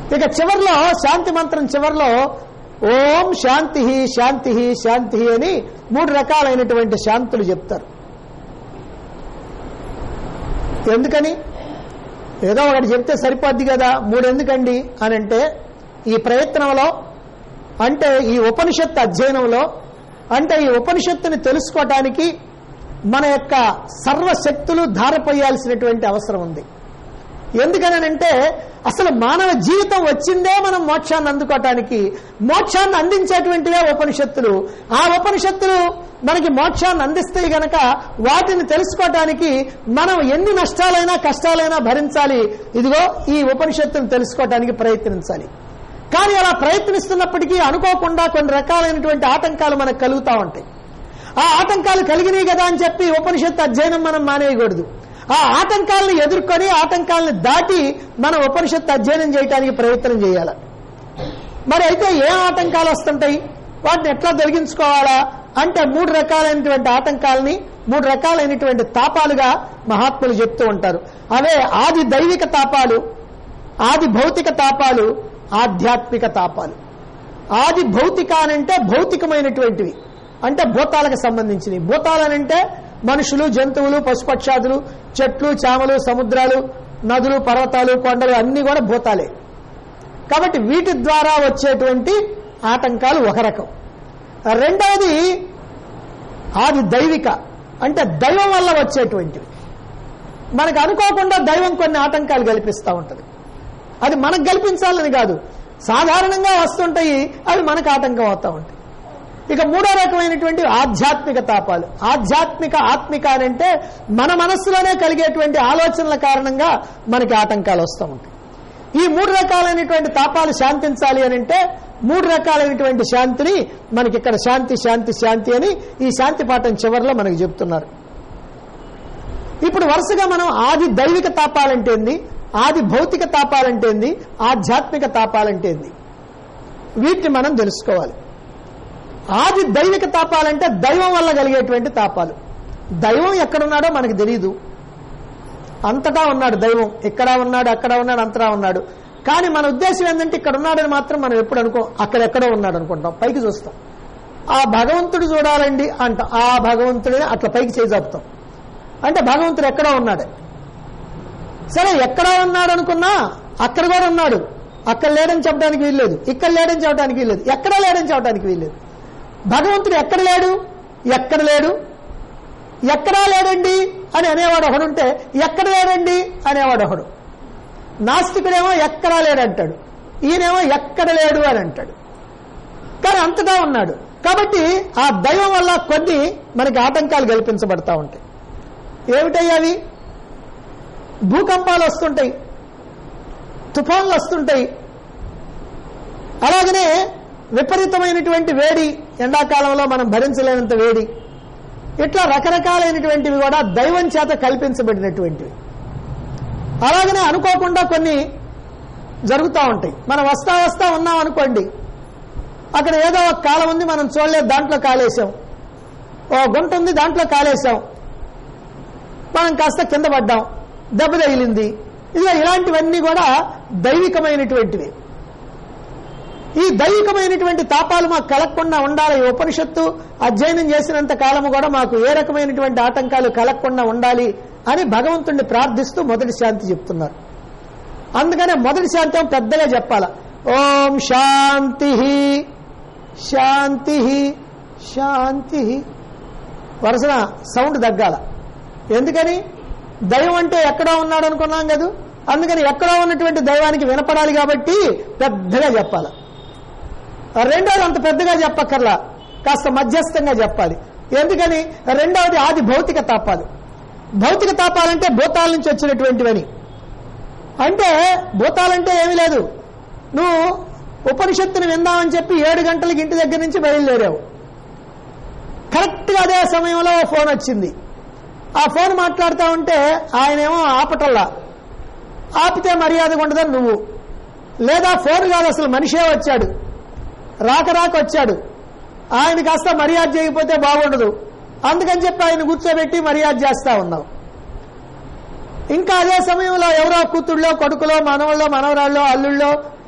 ఇక చివర్లో శాంతి మంత్రం చివర్లో ఓం శాంతి శాంతి శాంతి అని మూడు రకాలైనటువంటి శాంతులు చెప్తారు ఎందుకని ఏదో ఒకటి చెప్తే సరిపోద్ది కదా మూడు ఎందుకండి అని అంటే ఈ ప్రయత్నంలో అంటే ఈ ఉపనిషత్తు అధ్యయనంలో అంటే ఈ ఉపనిషత్తుని తెలుసుకోవటానికి మన యొక్క సర్వశక్తులు ధారపోయాల్సినటువంటి అవసరం ఉంది ఎందుకనంటే అసలు మానవ జీవితం వచ్చిందే మనం మోక్షాన్ని అందుకోవటానికి మోక్షాన్ని అందించేటువంటివే ఉపనిషత్తులు ఆ ఉపనిషత్తులు మనకి మోక్షాన్ని అందిస్తాయి గనక వాటిని తెలుసుకోవటానికి మనం ఎన్ని నష్టాలైనా కష్టాలైనా భరించాలి ఇదిగో ఈ ఉపనిషత్తును తెలుసుకోవటానికి ప్రయత్నించాలి కానీ అలా ప్రయత్నిస్తున్నప్పటికీ అనుకోకుండా కొన్ని రకాలైనటువంటి ఆటంకాలు మనకు కలుగుతూ ఉంటాయి ఆ ఆటంకాలు కలిగినాయి కదా అని చెప్పి ఉపనిషత్తు అధ్యయనం మనం మానేయకూడదు ఆ ఆటంకాలను ఎదుర్కొని ఆటంకాలను దాటి మనం ఉపనిషత్తు అధ్యయనం చేయడానికి ప్రయత్నం చేయాలి మరి అయితే ఏ ఆటంకాలు వస్తుంటాయి వాటిని ఎట్లా తొలగించుకోవాలా అంటే మూడు రకాలైనటువంటి ఆటంకాలని మూడు రకాలైనటువంటి తాపాలుగా మహాత్ములు చెప్తూ ఉంటారు అవే ఆది దైవిక తాపాలు ఆది భౌతిక తాపాలు ఆధ్యాత్మిక తాపాలు ఆది భౌతిక అనంటే భౌతికమైనటువంటివి అంటే భూతాలకు సంబంధించినవి భూతాలనంటే మనుషులు జంతువులు పశుపక్షాదులు చెట్లు చామలు సముద్రాలు నదులు పర్వతాలు కొండలు అన్ని కూడా భూతాలే కాబట్టి వీటి ద్వారా వచ్చేటువంటి ఆటంకాలు ఒక రకం రెండవది ఆది దైవిక అంటే దైవం వల్ల వచ్చేటువంటివి మనకు అనుకోకుండా దైవం కొన్ని ఆటంకాలు కల్పిస్తూ ఉంటుంది అది మనకు కల్పించాలని కాదు సాధారణంగా వస్తుంటాయి అవి మనకు ఆటంకం అవుతూ ఉంటాయి ఇక మూడో రకమైనటువంటి ఆధ్యాత్మిక తాపాలు ఆధ్యాత్మిక ఆత్మిక అని అంటే మన మనస్సులోనే కలిగేటువంటి ఆలోచనల కారణంగా మనకి ఆటంకాలు వస్తూ ఉంటాయి ఈ మూడు రకాలైనటువంటి తాపాలు శాంతించాలి అని అంటే మూడు రకాలైనటువంటి శాంతిని మనకి ఇక్కడ శాంతి శాంతి శాంతి అని ఈ శాంతి పాఠం చివరిలో మనకు చెప్తున్నారు ఇప్పుడు వరుసగా మనం ఆది దైవిక తాపాలంటే ఏంది ఆది భౌతిక తాపాలంటే ఏంది ఆధ్యాత్మిక తాపాలంటే ఏంది వీటిని మనం తెలుసుకోవాలి ఆది దైవిక తాపాలంటే దైవం వల్ల కలిగేటువంటి తాపాలు దైవం ఎక్కడున్నాడో మనకు తెలియదు అంతటా ఉన్నాడు దైవం ఇక్కడ ఉన్నాడు అక్కడ ఉన్నాడు అంతటా ఉన్నాడు కానీ మన ఉద్దేశం ఏంటంటే ఇక్కడ ఉన్నాడని మాత్రం మనం ఎప్పుడు అనుకో అక్కడెక్కడో ఉన్నాడు అనుకుంటాం పైకి చూస్తాం ఆ భగవంతుడు చూడాలండి అంట ఆ భగవంతుడిని అట్లా పైకి చేజాపుతాం అంటే భగవంతుడు ఎక్కడో ఉన్నాడు సరే ఎక్కడ ఉన్నాడు అనుకున్నా అక్కడ కూడా ఉన్నాడు అక్కడ లేడని చెప్పడానికి వీల్లేదు ఇక్కడ లేడని చెప్పడానికి వీల్లేదు ఎక్కడ లేడని చెప్పడానికి వీల్లేదు భగవంతుడు ఎక్కడ లేడు ఎక్కడ లేడు ఎక్కడా లేడండి అని అనేవాడు ఒకడు ఉంటే ఎక్కడ లేడండి అనేవాడు ఒకడు నాస్తికుడేమో ఎక్కడా లేడంటాడు ఈయనేమో ఎక్కడ లేడు అని అంటాడు కానీ అంతటా ఉన్నాడు కాబట్టి ఆ దైవం వల్ల కొన్ని మనకి ఆటంకాలు కల్పించబడతా ఉంటాయి ఏమిటయ్యి అవి భూకంపాలు వస్తుంటాయి తుఫాన్లు వస్తుంటాయి అలాగనే విపరీతమైనటువంటి వేడి ఎండాకాలంలో మనం భరించలేనంత వేడి ఇట్లా రకరకాలైనటువంటివి కూడా దైవం చేత కల్పించబడినటువంటివి అలాగనే అనుకోకుండా కొన్ని జరుగుతూ ఉంటాయి మనం వస్తా వస్తా ఉన్నాం అనుకోండి అక్కడ ఏదో ఒక కాలం ఉంది మనం చూడలేదు దాంట్లో కాలేసాం ఓ గుంట ఉంది దాంట్లో కాలేసాం మనం కాస్త కింద పడ్డాం దెబ్బ తగిలింది ఇదిగో ఇలాంటివన్నీ కూడా దైవికమైనటువంటివి ఈ దైవికమైనటువంటి తాపాలు మాకు కలగకుండా ఉండాలి ఈ ఉపనిషత్తు అధ్యయనం చేసినంత కాలము కూడా మాకు ఏ రకమైనటువంటి ఆటంకాలు కలగకుండా ఉండాలి అని భగవంతుణ్ణి ప్రార్థిస్తూ మొదటి శాంతి చెప్తున్నారు అందుకనే మొదటి శాంతి ఏమో పెద్దగా చెప్పాల ఓం శాంతి శాంతి శాంతి వరుసన సౌండ్ తగ్గాల ఎందుకని దైవం అంటే ఎక్కడో ఉన్నాడు అనుకున్నాం కదా అందుకని ఎక్కడో ఉన్నటువంటి దైవానికి వినపడాలి కాబట్టి పెద్దగా చెప్పాలి రెండోది అంత పెద్దగా చెప్పక్కర్లా కాస్త మధ్యస్థంగా చెప్పాలి ఎందుకని రెండవది ఆది భౌతిక తాపాలు భౌతిక తాపాలంటే భూతాల నుంచి వచ్చినటువంటివని అంటే భూతాలంటే ఏమీ లేదు నువ్వు ఉపనిషత్తుని విందామని చెప్పి ఏడు గంటలకి ఇంటి దగ్గర నుంచి బయలుదేరావు కరెక్ట్గా అదే సమయంలో ఓ ఫోన్ వచ్చింది ఆ ఫోన్ మాట్లాడుతూ ఉంటే ఆయనేమో ఆపటల్లా ఆపితే మర్యాదగా ఉండదని నువ్వు లేదా ఫోన్ కాదు అసలు మనిషే వచ్చాడు రాక రాక వచ్చాడు ఆయన కాస్త మర్యాద చేయకపోతే బాగుండదు అందుకని చెప్పి ఆయన కూర్చోబెట్టి మర్యాద చేస్తా ఉన్నావు ఇంకా అదే సమయంలో ఎవరో కూతుళ్ళో కొడుకులో మనవళ్ళో మనవరాళ్ళో అల్లుళ్ళో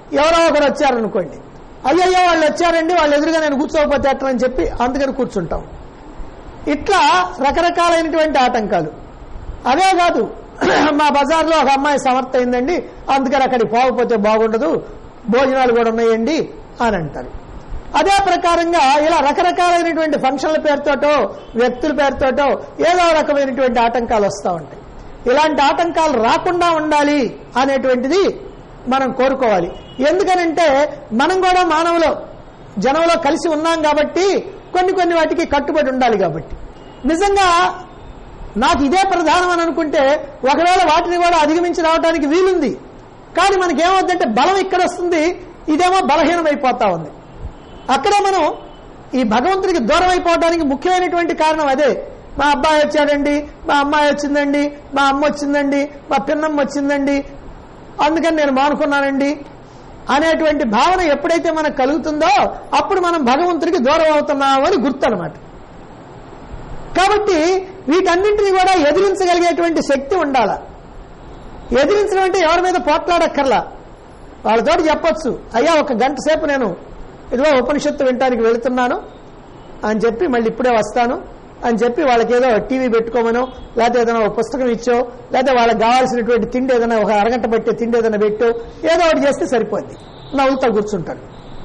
ఎవరో ఒకరు వచ్చారనుకోండి అయ్యయ్యో వాళ్ళు వచ్చారండి వాళ్ళు ఎదురుగా నేను కూర్చోకపోతే ఎట్లా అని చెప్పి అందుకని కూర్చుంటాం ఇట్లా రకరకాలైనటువంటి ఆటంకాలు అదే కాదు మా బజార్లో ఒక అమ్మాయి సమర్థ అయిందండి అందుకని అక్కడికి పోకపోతే బాగుండదు భోజనాలు కూడా ఉన్నాయండి అని అంటారు అదే ప్రకారంగా ఇలా రకరకాలైనటువంటి ఫంక్షన్ల పేరుతోటో వ్యక్తుల పేరుతోటో ఏదో రకమైనటువంటి ఆటంకాలు వస్తూ ఉంటాయి ఇలాంటి ఆటంకాలు రాకుండా ఉండాలి అనేటువంటిది మనం కోరుకోవాలి ఎందుకనంటే మనం కూడా మానవులో జనంలో కలిసి ఉన్నాం కాబట్టి కొన్ని కొన్ని వాటికి కట్టుబడి ఉండాలి కాబట్టి నిజంగా నాకు ఇదే ప్రధానం అని అనుకుంటే ఒకవేళ వాటిని కూడా అధిగమించి రావడానికి వీలుంది కానీ మనకేమవుతుందంటే బలం ఇక్కడ వస్తుంది ఇదేమో బలహీనమైపోతా ఉంది అక్కడే మనం ఈ భగవంతుడికి దూరం అయిపోవడానికి ముఖ్యమైనటువంటి కారణం అదే మా అబ్బాయి వచ్చాడండి మా అమ్మాయి వచ్చిందండి మా అమ్మ వచ్చిందండి మా పిన్నమ్మ వచ్చిందండి అందుకని నేను మానుకున్నానండి అనేటువంటి భావన ఎప్పుడైతే మనకు కలుగుతుందో అప్పుడు మనం భగవంతుడికి దూరం అవుతున్నామని గుర్తు అనమాట కాబట్టి వీటన్నింటినీ కూడా ఎదిరించగలిగేటువంటి శక్తి ఉండాల ఎదిరించడం అంటే ఎవరి మీద పోట్లాడక్కర్లా వాళ్ళతో చెప్పొచ్చు అయ్యా ఒక గంట సేపు నేను ఇదిగో ఉపనిషత్తు వినటానికి వెళుతున్నాను అని చెప్పి మళ్ళీ ఇప్పుడే వస్తాను అని చెప్పి వాళ్ళకి ఏదో టీవీ పెట్టుకోమనో లేకపోతే ఏదైనా ఒక పుస్తకం ఇచ్చో లేకపోతే వాళ్ళకి కావాల్సినటువంటి తిండి ఏదైనా ఒక అరగంట పట్టే తిండి ఏదైనా పెట్టో ఏదో ఒకటి చేస్తే సరిపోద్ది నవ్వుతా కూర్చుంటాడు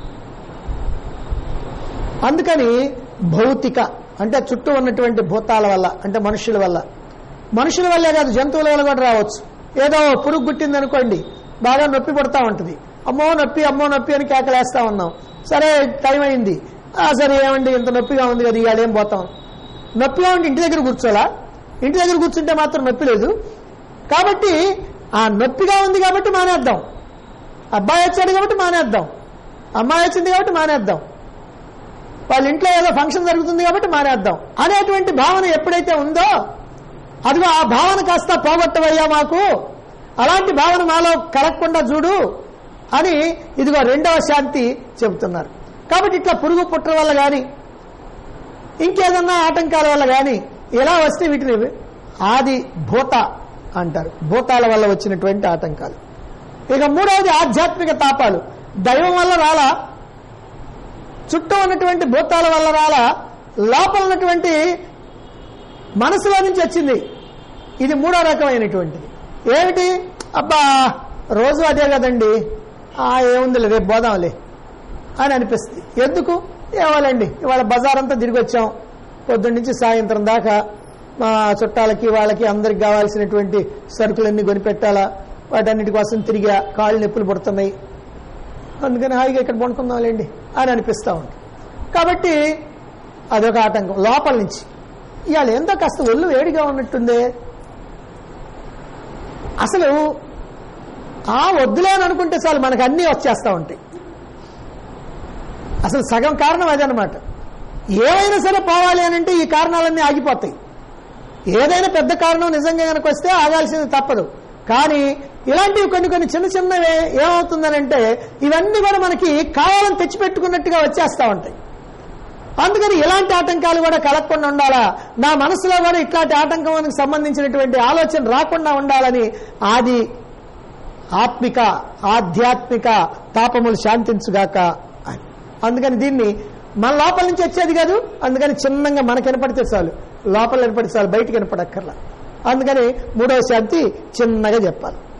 అందుకని భౌతిక అంటే చుట్టూ ఉన్నటువంటి భూతాల వల్ల అంటే మనుషుల వల్ల మనుషుల వల్లే కాదు జంతువుల వల్ల కూడా రావచ్చు ఏదో పురుగు గుట్టింది అనుకోండి బాగా నొప్పి పడతా ఉంటుంది అమ్మో నొప్పి అమ్మో నొప్పి అని కేకలేస్తా ఉన్నాం సరే టైం అయింది ఆ సరే ఏమండి ఇంత నొప్పిగా ఉంది కదా ఇవాళ ఏం పోతాం నొప్పిగా ఉంటే ఇంటి దగ్గర కూర్చోలా ఇంటి దగ్గర కూర్చుంటే మాత్రం నొప్పి లేదు కాబట్టి ఆ నొప్పిగా ఉంది కాబట్టి మానేద్దాం అబ్బాయి వచ్చాడు కాబట్టి మానేద్దాం అమ్మాయి వచ్చింది కాబట్టి మానేద్దాం వాళ్ళ ఇంట్లో ఏదో ఫంక్షన్ జరుగుతుంది కాబట్టి మానేద్దాం అనేటువంటి భావన ఎప్పుడైతే ఉందో అదిగో ఆ భావన కాస్త పోగొట్టవయ్యా మాకు అలాంటి భావన మాలో కలగకుండా చూడు అని ఇదిగో రెండవ శాంతి చెబుతున్నారు కాబట్టి ఇట్లా పురుగు పుట్ర వల్ల కానీ ఇంకేదన్నా ఆటంకాల వల్ల కానీ ఇలా వస్తే వీటిని ఆది భూత అంటారు భూతాల వల్ల వచ్చినటువంటి ఆటంకాలు ఇక మూడవది ఆధ్యాత్మిక తాపాలు దైవం వల్ల రాలా చుట్టూ ఉన్నటువంటి భూతాల వల్ల రాలా లోపల ఉన్నటువంటి మనసులో నుంచి వచ్చింది ఇది మూడో రకమైనటువంటిది ఏమిటి అబ్బా రోజు అదే కదండి ఆ ఏముందిలే రేపు పోదాంలే అని అనిపిస్తుంది ఎందుకు ఏవాలండి ఇవాళ బజార్ అంతా తిరిగి వచ్చాం పొద్దున్న నుంచి సాయంత్రం దాకా మా చుట్టాలకి వాళ్ళకి అందరికి కావాల్సినటువంటి సరుకులన్నీ కొనిపెట్టాలా వాటన్నిటి కోసం తిరిగా కాళ్ళు నొప్పులు పుడుతున్నాయి అందుకని హాయిగా ఇక్కడ పండుకుందాంలేండి అని అనిపిస్తూ ఉంటుంది కాబట్టి అదొక ఆటంకం లోపల నుంచి ఇవాళ ఎంతో కాస్త ఒళ్ళు వేడిగా ఉన్నట్టుందే అసలు ఆ వద్దులే అని అనుకుంటే చాలు మనకు అన్నీ వచ్చేస్తూ ఉంటాయి అసలు సగం కారణం అదనమాట ఏమైనా సరే పోవాలి అని అంటే ఈ కారణాలన్నీ ఆగిపోతాయి ఏదైనా పెద్ద కారణం నిజంగా కనుక వస్తే ఆగాల్సింది తప్పదు కానీ ఇలాంటివి కొన్ని కొన్ని చిన్న చిన్నవి ఏమవుతుందనంటే ఇవన్నీ కూడా మనకి కావాలని తెచ్చిపెట్టుకున్నట్టుగా వచ్చేస్తా ఉంటాయి అందుకని ఇలాంటి ఆటంకాలు కూడా కలగకుండా ఉండాలా నా మనసులో కూడా ఇట్లాంటి ఆటంకానికి సంబంధించినటువంటి ఆలోచన రాకుండా ఉండాలని ఆది ఆత్మిక ఆధ్యాత్మిక తాపములు శాంతించుగాక అని అందుకని దీన్ని మన లోపల నుంచి వచ్చేది కాదు అందుకని చిన్నంగా మనకు వినపడితే చాలు లోపల వినపడితే చాలు బయటికి వినపడక్కర్లా అందుకని మూడవ శాంతి చిన్నగా చెప్పాలి